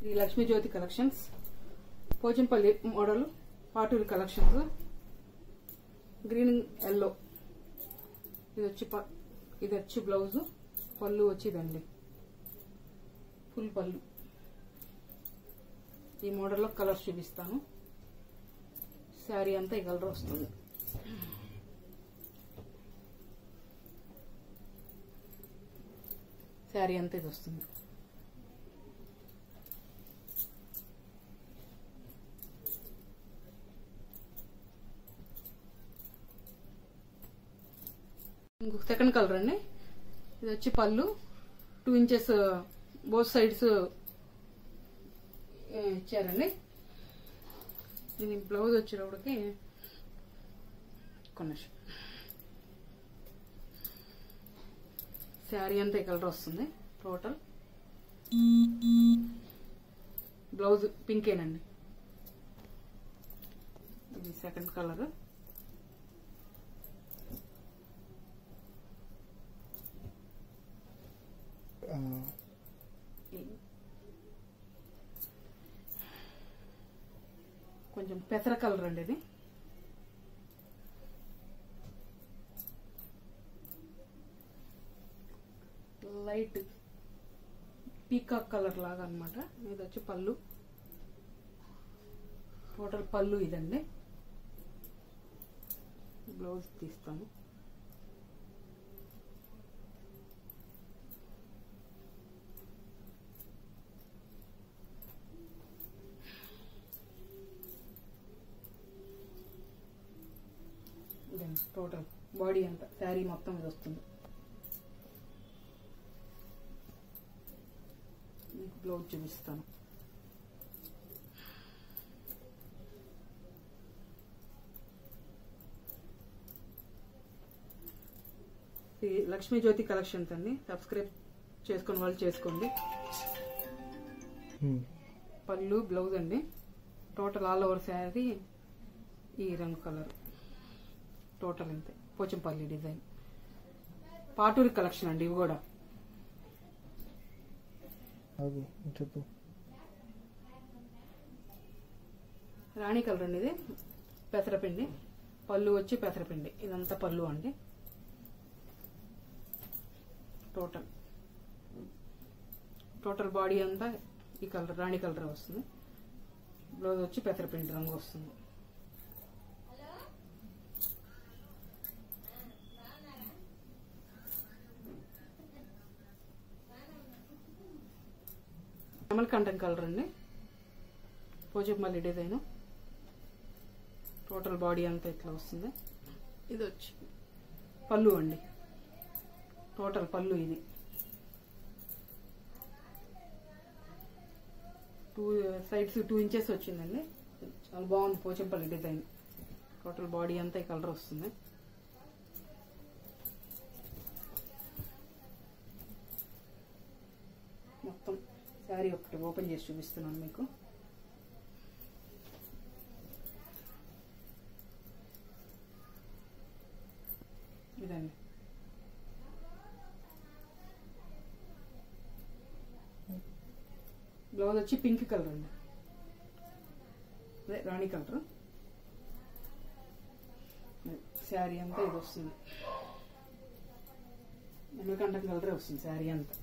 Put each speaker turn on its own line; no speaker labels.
ఇది Lakshmi Jyothi collections Pochampally model Paturi collections green yellow ఇది వచ్చి ప- ఇది వచ్చి బ్లౌజ్ పళ్ళు వచ్చి ఇదండి ఫుల్ పళ్ళు ఈ మోడల్లో కలర్స్ చూపిస్తాను శారీ అంతా ఈ కలర్ వస్తుంది శారీ అంతా ఇది వస్తుంది ఇంకొక సెకండ్ కలర్ అండి ఇది వచ్చి పళ్ళు టూ ఇంచెస్ బోత్ సైడ్స్ ఇచ్చారండి దీని బ్లౌజ్ వచ్చేటప్పటికి కొన్ని శారీ అంతా ఈ కలర్ వస్తుంది టోటల్ బ్లౌజ్ పింకేనండి ఇది సెకండ్ కలర్
ఆ,
కొంచెం పెసర కలర్ అండి ఇది లైట్ పీకాక్ కలర్ లాగా అన్నమాట ఇది వచ్చి పళ్ళు టోటల్ పళ్ళు ఇదండి బ్లౌజ్ తీస్తాను ఇదండి టోటల్ బాడీ అంతా శారీ మొత్తం ఇది వస్తుంది మీకు బ్లౌజ్ చూపిస్తాను ఇది లక్ష్మీ జ్యోతి కలెక్షన్స్ అండి సబ్స్క్రైబ్ చేసుకుని వాళ్ళు చేసుకోండి
ఉమ్,
పళ్ళు బ్లౌజ్ అండి టోటల్ ఆల్ ఓవర్ శారీ ఈ రంగు కలర్ టోటల్ అంతే పోచంపల్లి డిజైన్ పాటూరి కలెక్షన్ అండి ఇవి కూడా
ఆగు చెప్పు
రాణి కలర్ అండి ఇది పెసరపిండి పళ్ళు వచ్చి పెసరపిండి ఇదంతా పళ్ళు అండి టోటల్ టోటల్ బాడీ అంతా ఈ కలర్ రాణి కలర్ వస్తుంది బ్లౌజ్ వచ్చి పెసరపిండి రంగు వస్తుంది కమలకంఠం కలర్ అండి పోచంపల్లి డిజైన్ టోటల్ బాడీ అంతా ఇట్లా వస్తుంది ఇది వచ్చి పళ్ళు అండి టోటల్ పళ్ళు ఇది టూ సైడ్స్ టూ ఇంచెస్ వచ్చిందండి చాలా బాగుంది పోచంపల్లి డిజైన్ టోటల్ బాడీ అంతా ఈ కలర్ వస్తుంది మొత్తం శారీ ఒకటి ఓపెన్ చేసి చూపిస్తున్నాను మీకు ఇదండి బ్లౌజ్ వచ్చి పింక్ కలర్ అండి అదే రాణి కలర్ శారీ అంతా ఇది వస్తుంది ఎన్నకంఠం కలరే వస్తుంది శారీ అంతా